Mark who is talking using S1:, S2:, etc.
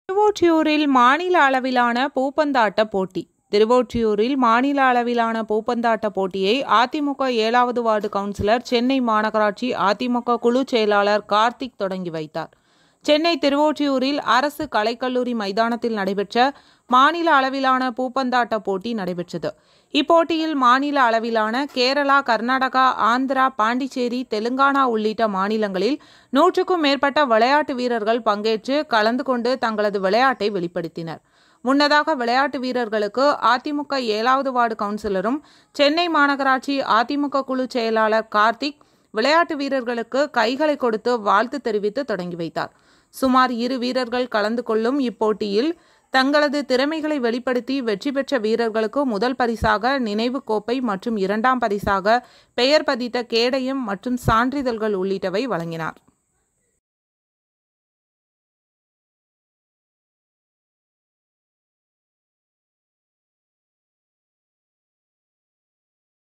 S1: திருவொற்றியூரில் மாநில அளவிலான பூப்பந்தாட்ட போட்டி திருவொற்றியூரில் மாநில அளவிலான பூப்பந்தாட்ட போட்டியை அதிமுக ஏழாவது வார்டு கவுன்சிலர் சென்னை மாநகராட்சி அதிமுக குழு செயலாளர் கார்த்திக் தொடங்கி வைத்தார் சென்னை திருவொற்றியூரில் அரசு கலைக்கல்லூரி மைதானத்தில் நடைபெற்ற மாநில அளவிலான பூப்பந்தாட்ட போட்டி நடைபெற்றது இப்போட்டியில் மாநில அளவிலான கேரளா கர்நாடகா ஆந்திரா பாண்டிச்சேரி தெலுங்கானா உள்ளிட்ட மாநிலங்களில் நூற்றுக்கும் மேற்பட்ட விளையாட்டு வீரர்கள் பங்கேற்று கலந்து கொண்டு தங்களது விளையாட்டை வெளிப்படுத்தினர் முன்னதாக விளையாட்டு வீரர்களுக்கு அதிமுக ஏழாவது வார்டு கவுன்சிலரும் சென்னை மாநகராட்சி அதிமுக குழு செயலாளர் கார்த்திக் விளையாட்டு வீரர்களுக்கு கைகளை கொடுத்து வாழ்த்து தெரிவித்து தொடங்கி வைத்தார் சுமார் இரு வீரர்கள் கலந்து கொள்ளும் இப்போட்டியில் தங்களது திறமைகளை வெளிப்படுத்தி வெற்றி பெற்ற வீரர்களுக்கு முதல் பரிசாக நினைவு கோப்பை மற்றும் இரண்டாம் பரிசாக பெயர் பதித்த கேடயம் மற்றும் சான்றிதழ்கள் உள்ளிட்டவை வழங்கினார்